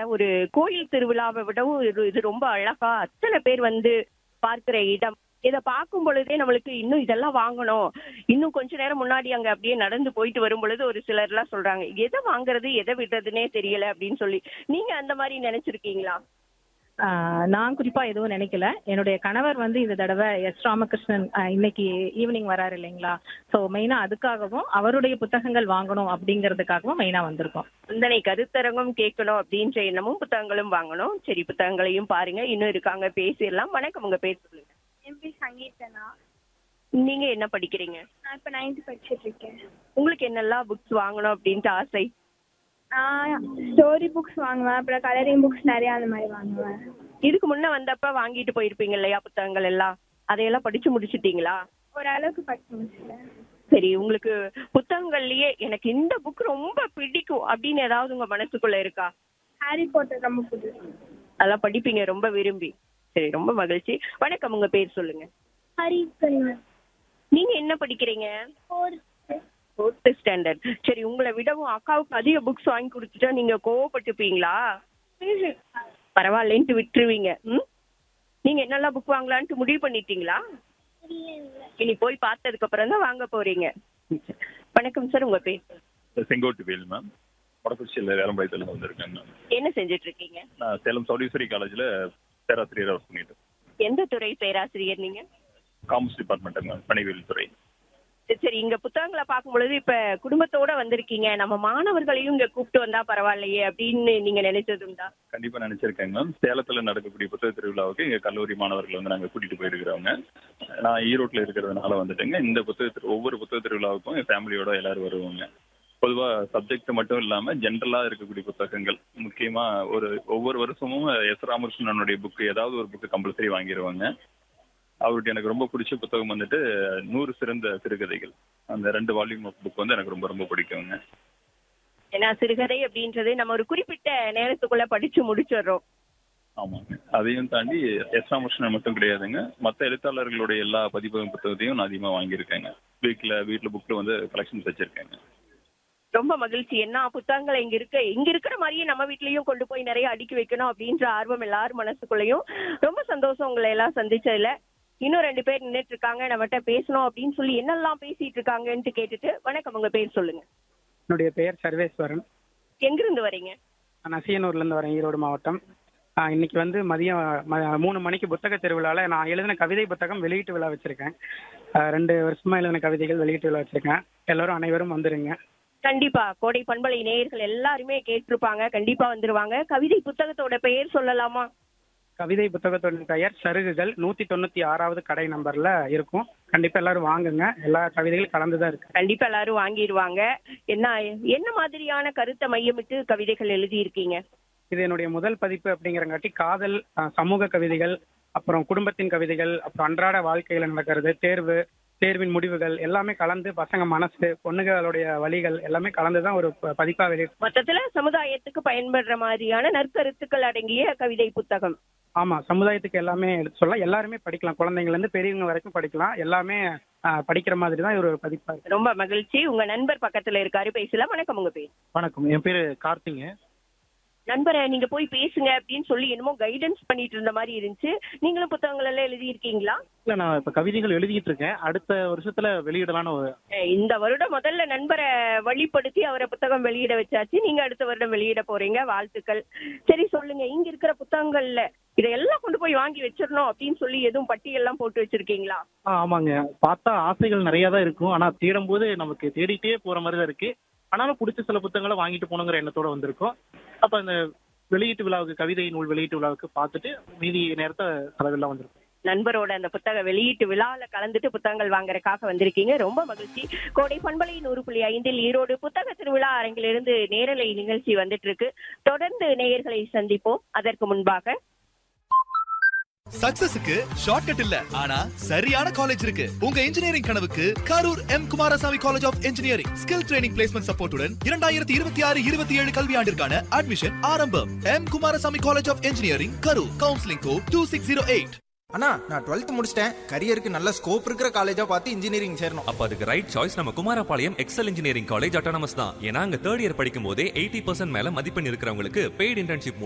ஒரு கோயில் திருவிழாவை விடவும் இது இது ரொம்ப அழகா அத்தனை பேர் வந்து பார்க்கிற இடம் இதை பார்க்கும் பொழுதே நம்மளுக்கு இன்னும் இதெல்லாம் வாங்கணும் இன்னும் கொஞ்ச நேரம் முன்னாடி அங்க அப்படியே நடந்து போயிட்டு வரும் பொழுது ஒரு சிலர் எல்லாம் சொல்றாங்க எதை வாங்குறது எதை விடுறதுனே தெரியல அப்படின்னு சொல்லி நீங்க அந்த மாதிரி நினைச்சிருக்கீங்களா ஆஹ் நான் குறிப்பா எதுவும் நினைக்கல என்னுடைய கணவர் வந்து இந்த தடவை எஸ் ராமகிருஷ்ணன் ஆஹ் இன்னைக்கு ஈவினிங் வராரு இல்லைங்களா ஸோ மெயினா அதுக்காகவும் அவருடைய புத்தகங்கள் வாங்கணும் அப்படிங்கிறதுக்காகவும் மெயினா வந்திருக்கோம் சிந்தனை கருத்தரங்கம் கேட்கணும் அப்படின்ற எண்ணமும் புத்தகங்களும் வாங்கணும் சரி புத்தகங்களையும் பாருங்க இன்னும் இருக்காங்க பேசிடலாம் வணக்கம் உங்க பேர் சொல்லுங்க என் பேர் சங்கீதனா நீங்க என்ன படிக்கிறீங்க நான் இப்போ நைன்த் படிச்சுட்டு இருக்கேன் உங்களுக்கு என்னெல்லாம் புக்ஸ் வாங்கணும் அப்படின்ட்டு ஆசை நான் ஸ்டோரி புக்ஸ் வாங்குவேன் அப்புறம் கலரிங் புக்ஸ் நிறைய அந்த மாதிரி வாங்குவேன் இதுக்கு முன்ன வந்தப்ப வாங்கிட்டு போயிருப்பீங்க இல்லையா புத்தகங்கள் எல்லாம் அதையெல்லாம் படிச்சு முடிச்சிட்டீங்களா ஓரளவுக்கு படிச்சு முடிச்சிட்டேன் சரி உங்களுக்கு புத்தகங்கள்லயே எனக்கு இந்த புக் ரொம்ப பிடிக்கும் அப்படின்னு ஏதாவது உங்க மனசுக்குள்ள இருக்கா ஹாரி போட்டர் ரொம்ப பிடிக்கும் அதெல்லாம் படிப்பீங்க ரொம்ப விரும்பி சரி ரொம்ப மகிழ்ச்சி வணக்கம் உங்க பேர் சொல்லுங்க ஹரி நீங்க என்ன படிக்கிறீங்க ஃபோர்த் ஸ்டாண்டர்ட் சரி உங்களை விடவும் அக்காவுக்கு அதிக புக்ஸ் வாங்கி கொடுத்துட்டா நீங்க கோவப்பட்டுப்பீங்களா பரவாயில்லன்ட்டு விட்டுருவீங்க ம் நீங்க என்னெல்லாம் புக் வாங்கலான்ட்டு முடிவு பண்ணிட்டீங்களா இனி போய் பார்த்ததுக்கு அப்புறம் தான் வாங்க போறீங்க வணக்கம் சார் உங்க பேர் செங்கோட்டு வேல் மேம் வடக்குச்சியில் வேலம்பாயத்தில் வந்திருக்கேன் மேம் என்ன செஞ்சுட்டு இருக்கீங்க நான் சேலம் சௌடீஸ்வரி காலேஜில் பேராசிரியராக ஒர்க் பண்ணிட்டு எந்த துறை பேராசிரியர் நீங்க காமர்ஸ் டிபார்ட்மெண்ட்டுங்க மேம் பணிவியல் துறை சரி இங்க புத்தகங்களை பார்க்கும் பொழுது இப்ப குடும்பத்தோட வந்திருக்கீங்க நம்ம மாணவர்களையும் இங்க கூப்பிட்டு வந்தா பரவாயில்லையே அப்படின்னு நீங்க நினைச்சதுண்டா கண்டிப்பாக நினச்சிருக்கேன் மேம் சேலத்தில் நடக்கக்கூடிய புத்தக திருவிழாவுக்கு எங்கள் கல்லூரி மாணவர்கள் வந்து நாங்கள் கூட்டிகிட்டு போயிருக்கிறவங்க நான் ஈரோட்டில் இருக்கிறதுனால வந்துட்டுங்க இந்த புத்தக திரு ஒவ்வொரு புத்தக திருவிழாவுக்கும் என் ஃபேமிலியோட எல்லாரும் வருவாங்க பொதுவாக சப்ஜெக்ட் மட்டும் இல்லாமல் ஜென்ரலாக இருக்கக்கூடிய புத்தகங்கள் முக்கியமாக ஒரு ஒவ்வொரு வருஷமும் எஸ் ராமகிருஷ்ணனுடைய புக்கு ஏதாவது ஒரு புக்கு கம்பல்சரி வாங்கிடுவாங்க அவருக்கு எனக்கு ரொம்ப பிடிச்ச புத்தகம் வந்துட்டு நூறு சிறந்த சிறுகதைகள் அந்த ரெண்டு வால்யூம் ஆஃப் புக் வந்து எனக்கு ரொம்ப ரொம்ப பிடிக்குங்க ஏன்னா சிறுகதை அப்படின்றது நம்ம ஒரு குறிப்பிட்ட நேரத்துக்குள்ள படிச்சு முடிச்சிடுறோம் ஆமாங்க அதையும் தாண்டி எஸ் ராமகிருஷ்ணன் மட்டும் கிடையாதுங்க மற்ற எழுத்தாளர்களுடைய எல்லா பதிப்பகம் புத்தகத்தையும் நான் அதிகமாக வாங்கியிருக்கேங்க வீட்டில் வீட்டில் புக்கில் வந்து கலெக்ஷன்ஸ் வச்சுருக்கேங்க ரொம்ப மகிழ்ச்சி என்ன புத்தகங்கள் இங்க இருக்கு இங்க இருக்கிற மாதிரியே நம்ம வீட்லயும் கொண்டு போய் நிறைய அடுக்கி வைக்கணும் அப்படின்ற ஆர்வம் எல்லாரும் மனசுக்குள்ளயும் ரொம்ப சந்தோஷம் உங்களை எல்லாம் சந்திச்சதுல இன்னும் ரெண்டு பேர் நின்னுட்டு இருக்காங்க நம்மகிட்ட பேசணும் அப்படின்னு சொல்லி என்னெல்லாம் பேசிட்டு இருக்காங்கன்ட்டு கேட்டுட்டு வணக்கம் உங்க பேர் சொல்லுங்க என்னுடைய பெயர் சர்வேஸ்வரன் எங்கிருந்து வரீங்க நான் சீயனூர்லேருந்து வரேன் ஈரோடு மாவட்டம் ஆ, இன்னைக்கு வந்து மதியம் ம- மூணு மணிக்கு புத்தக திருவிழாவில் நான் எழுதின கவிதை புத்தகம் வெளியீட்டு விழா வச்சுருக்கேன் ரெண்டு வருஷமா எழுதின கவிதைகள் வெளியீட்டு விழா வச்சுருக்கேன் எல்லோரும் அனைவரும் வந்துருங்க கண்டிப்பா கோடை பண்பலை நேயர்கள் எல்லாருமே கேட்டிருப்பாங்க கண்டிப்பா வந்துருவாங்க கவிதை புத்தகத்தோட பெயர் சொல்லலாமா கவிதை புத்தகத்தோட பெயர் சருகுகள் நூற்றி தொண்ணூற்றி ஆறாவது கடை நம்பரில் இருக்கும் கண்டிப்பாக எல்லாரும் வாங்குங்க எல்லா கவிதைகளும் கலந்து தான் இருக்கு கண்டிப்பா எல்லாரும் வாங்கிடுவாங்க என்ன என்ன மாதிரியான கருத்தை மையமிட்டு கவிதைகள் எழுதியிருக்கீங்க இது என்னுடைய முதல் பதிப்பு அப்படிங்கிறங்காட்டி காதல் ஆ, சமூக கவிதைகள் அப்புறம் குடும்பத்தின் கவிதைகள் அப்புறம் அன்றாட வாழ்க்கையில் நடக்கிறது தேர்வு தேர்வின் முடிவுகள் எல்லாமே கலந்து பசங்க மனசு பொண்ணுகளுடைய வழிகள் எல்லாமே கலந்து தான் ஒரு ப- பதிப்பா வெளியிட்டு மொத்தத்துல சமுதாயத்துக்கு பயன்படுற மாதிரியான நற்கருத்துக்கள் அடங்கிய கவிதை புத்தகம் ஆமா சமுதாயத்துக்கு எல்லாமே எடுத்து சொல்லலாம் எல்லாருமே படிக்கலாம் குழந்தைங்கள்ல இருந்து பெரியவங்க வரைக்கும் படிக்கலாம் எல்லாமே ஆ, படிக்கிற மாதிரி தான் ஒரு பதிப்பா இருக்கு ரொம்ப மகிழ்ச்சி உங்க நண்பர் பக்கத்துல இருக்காரு பேசலாம் வணக்கம் உங்க பேர் வணக்கம் என் பேரு கார்த்திங்க நண்பரை நீங்க போய் பேசுங்க அப்படின்னு சொல்லி என்னமோ கைடன்ஸ் பண்ணிட்டு இருந்த மாதிரி இருந்துச்சு நீங்களும் புத்தகங்கள் எல்லாம் எழுதி இருக்கீங்களா இல்ல நான் இப்ப கவிதைகள் எழுதிட்டு இருக்கேன் அடுத்த வருஷத்துல வெளியிடலான்னு ஒரு இந்த வருடம் முதல்ல நண்பரை வழிப்படுத்தி அவரை புத்தகம் வெளியிட வச்சாச்சு நீங்க அடுத்த வருடம் வெளியிட போறீங்க வாழ்த்துக்கள் சரி சொல்லுங்க இங்க இருக்கிற புத்தகங்கள்ல இதையெல்லாம் கொண்டு போய் வாங்கி வச்சிடணும் அப்படின்னு சொல்லி எதுவும் பட்டியெல்லாம் போட்டு வச்சிருக்கீங்களா ஆ, ஆமாங்க பார்த்தா ஆசைகள் நிறைய தான் இருக்கும் ஆனா தேடும் போது நமக்கு தேடிட்டே போற மாதிரி தான் இருக்கு ஆனாலும் பிடிச்ச சில புத்தகங்களை வாங்கிட்டு போகணுங்கிற எண்ணத்தோட வந்திருக்கோம் அப்ப இந்த வெளியீட்டு விழாவுக்கு கவிதை நூல் வெளியீட்டு விழாவுக்கு பார்த்துட்டு மீதி நேரத்தை செலவெல்லாம் வந்திருக்கும் நண்பரோட அந்த புத்தக வெளியீட்டு விழால கலந்துட்டு புத்தகங்கள் வாங்குறதுக்காக வந்திருக்கீங்க ரொம்ப மகிழ்ச்சி கோடை பண்பலை நூறு புள்ளி ஐந்தில் ஈரோடு புத்தக திருவிழா அரங்கிலிருந்து நேரலை நிகழ்ச்சி வந்துட்டு இருக்கு தொடர்ந்து நேயர்களை சந்திப்போம் அதற்கு முன்பாக சக்சஸுக்கு ஷார்ட்கட் இல்ல ஆனா சரியான காலேஜ் இருக்கு உங்க இன்ஜினியரிங் கனவுக்கு Karur M Kumarasamy college of engineering skill training placement சப்போர்ட்டுடன் இரண்டாயிரத்தி இருபத்தி ஆறு இருபத்தி ஏழு கல்வியாண்டிற்கான அட்மிஷன் ஆரம்பம் M Kumarasamy college of engineering Karur counselling code two six zero eight அண்ணா நான் டுவெல்த் முடிச்சிட்டேன் கரியருக்கு நல்ல ஸ்கோப் இருக்கிற காலேஜா பார்த்து இன்ஜினியரிங் சேரணும் அப்ப அதுக்கு ரைட் சாய்ஸ் நம்ம Kumarapalayam Excel engineering college autonomous தான் ஏன்னா அங்க தேர்ட் இயர் படிக்கும் போதே எயிட்டி பர்சன்ட் மேல மதிப்பெண் இருக்கிறவங்களுக்கு பெய்டு இன்டர்ன்ஷிப்